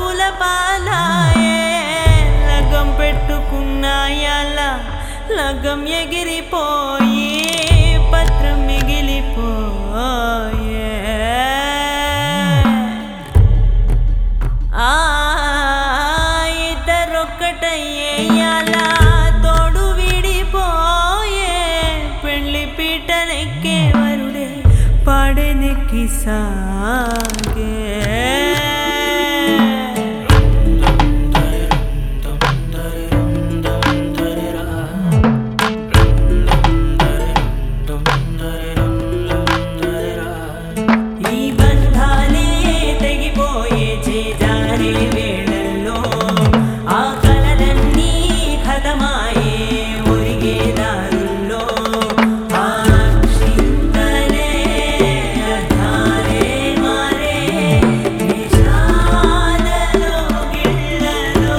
అప్పుల పాలాయే లగ్గం పెట్టుకున్నాయాల లగ్గం ఎగిరిపోయి పత్రం మిగిలిపోయే ఆ ఇద్దరొక్కటయ్యేయాల తోడు విడిపోయే పెళ్లి పీటనెక్కే వరుడే పాడెనెక్కి సాగే ఈ బంధాలే తెగిపోయే చేజారే వేళల్లో ఆ కలలన్నీ ఖతమాయే ఒరిగే దారుల్లో ఆ క్షింతలే అర్థాలే మారే విషాదలో గిళ్ళలో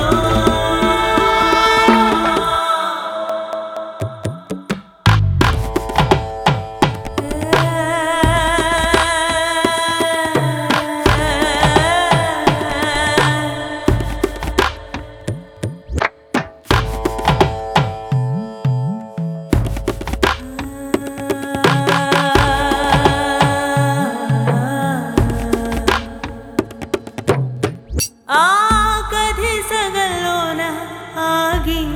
ఆ కథి సగల్లోన ఆగి